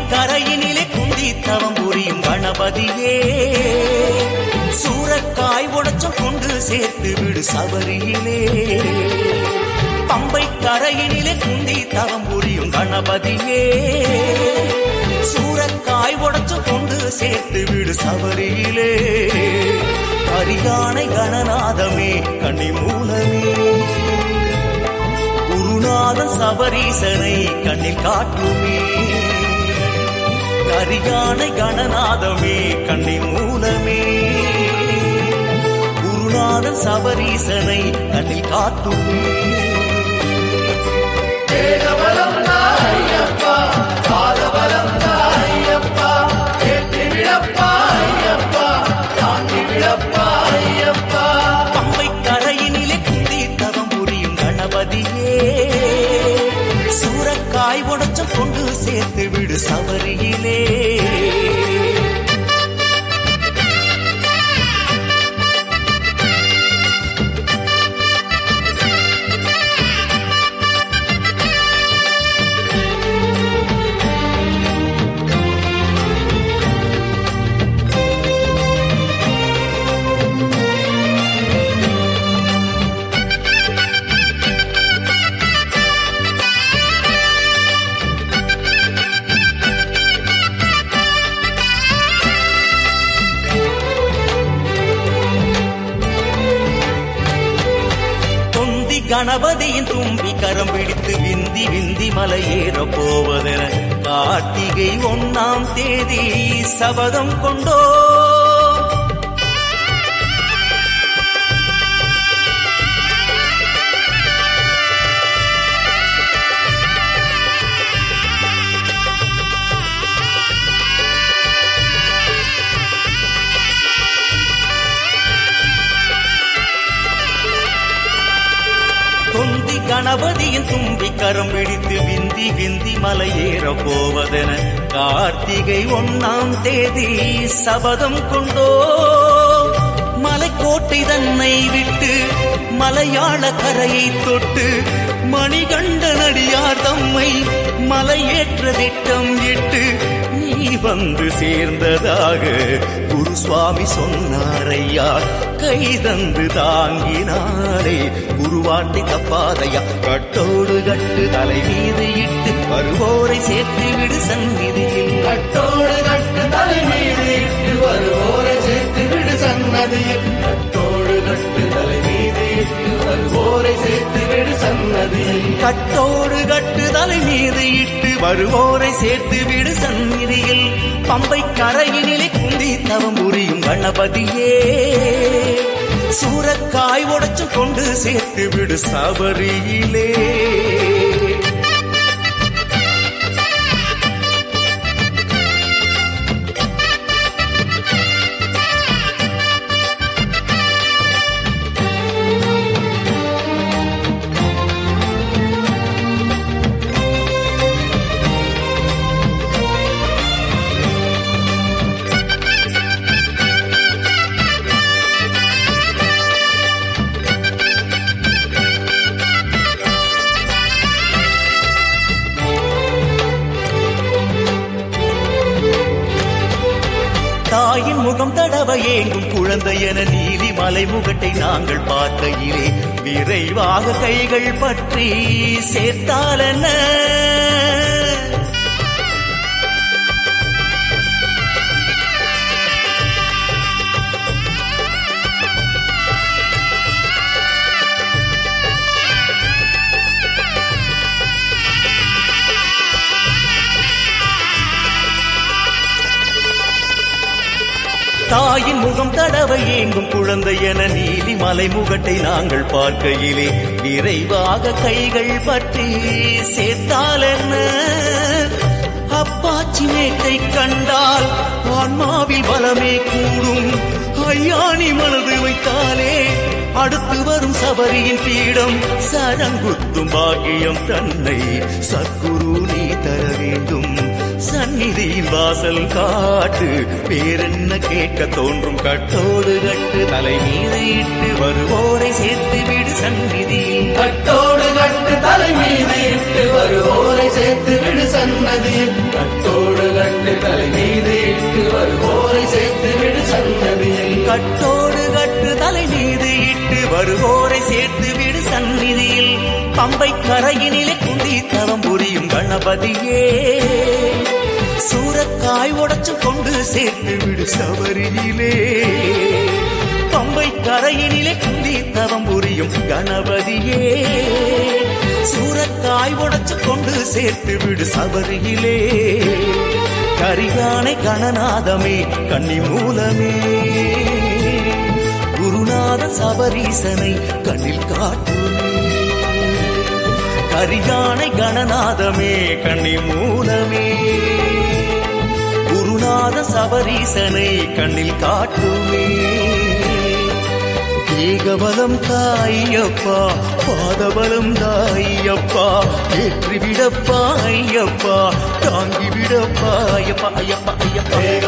கரையினிலே குந்தி தவம் புரியும் கணபதியே சூரக்காய் உடைச்சம் கொண்டு சேர்த்து விடு சபரியிலே பம்பை கரையினிலே குந்தி தவம் புரியும் கணபதியே சூரக்காய் உடைச்சம் கொண்டு சேர்த்து விடு சபரியிலே கரிகானை கணநாதமே கண்ணி மூலமே குருநாதன் சபரீசனை கண்ணில் காட்டுமே கரிகானை கணநாதமே கண்ணின் மூலமே குருநாதன் சபரீசனை கண்ணில் காட்டுமே தேகபலம் ஐயப்பா பாதபலம் ஐயப்பா ஏற்றி விடப்பா ஐயப்பா தாண்டி விடப்பா ஐயப்பா பம்பை கரையினிலே குந்தி தவம் புரியும் கணபதியே சூரக்காய் உடைச்ச கொண்டு சேர்த்து விடு சபரியிலே தொந்தி கணபதியின் தும்பி கரம் பிடித்து விந்தி விந்தி மலையேற போவதென கார்த்திகை ஒன்னாம் தேதி சபதம் கொண்டோ தொந்தி கணபதியின் தும்பி கரம் பிடித்து விந்தி விந்தி மலையேற போவதென கார்த்திகை ஒன்னாம் தேதி சபதம் கொண்டோ மலைக்கோட்டை தன்னை விட்டு மலையாள கரையை தொட்டு மணிகண்ட நடியார் தம்மை மலையேற்ற திட்டம் இட்டு நீ வந்து சேர்ந்ததாக குருசுவாமி சொன்னாரையா கை தந்து தாங்கினாரே குருவாட்டி தப்பாதையா கட்டோடு கட்டு தலை மீது இட்டு வருவோரை சேர்த்து விடு சந்நிதியில் கட்டோடு கட்டு தலை மீது இட்டு வருவோரை சேர்த்து விடு சன்னதியில் கட்டோடு கட்டு தலை மீது இட்டு வருவோரை சேர்த்து விடு சன்னதியில் கட்டோடு கட்டு தலை மீது இட்டு வருவோரை சேர்த்து விடு சந்நிதியில் பம்பை கரையினிலே குந்தி தவம் புரியும் கணபதியே சூரக்காய் உடைச்சு கொண்டு சேர்த்து விடு சபரியிலே தாயின் முகம் தடவ ஏங்கும் குழந்தை என நீலி மலை முகட்டை நாங்கள் பார்க்கையிலே விரைவாக கைகள் பற்றி சேர்த்தாலென்ன தாயின் முகம் தடவ ஏங்கும் குழந்தை என நீலி மலை முகட்டை நாங்கள் பார்க்கையிலே விரைவாக கைகள் பற்றி சேர்த்தால் என்ன அப்பாச்சி மேட்டை கண்டால் ஆன்மாவில் பலமே கூடும் ஐயாணி மனது வைத்தாலே அடுத்து வரும் சபரியின் பீடம் சரங்குத்தும் பாக்கியம் தன்னை சத்குரு நீ தர வேண்டும் சந்நிதியின் வாசல் காட்டு வேறென்ன கேட்க தோன்றும் கட்டோடு கட்டு தலை மீது இட்டு வருவோரை சேர்த்து விடு சந்நிதியில் கட்டோடு கட்டு தலை மீது இட்டு வருவோரை சேர்த்து விடு சன்னதியில் கட்டோடு கட்டு தலை மீது இட்டு வருவோரை சேர்த்து விடு சன்னதியில் கட்டோடு கட்டு தலை மீது இட்டு வருவோரை சேர்த்து விடு சந்நிதியில் பம்பை கரையினிலே குந்தி தவம் புரியும் கணபதியே சூரக்காய் உடைச்சு கொண்டு சேர்த்து விடு சபரியிலே பம்பை கரையினிலே குந்தி தவம் புரியும் கணபதியே சூரக்காய் உடைச்சு கொண்டு சேர்த்து விடு சபரியிலே கரிகானை கணநாதமே கன்னி மூலமே குருநாத சபரீசனை கண்ணில் காட்டுமே கரிகானை கணநாதமே கண்ணி மூலமே குருநாத சபரீசனை கண்ணில் காட்டுமே ஏகபலம் தாயப்பா பாதபலம் தாயப்பா ஏற்றிவிடப்பா ஐயப்பா தாங்கிவிடப்பா ஐயப்பா ஐயப்பா ஐயப்பா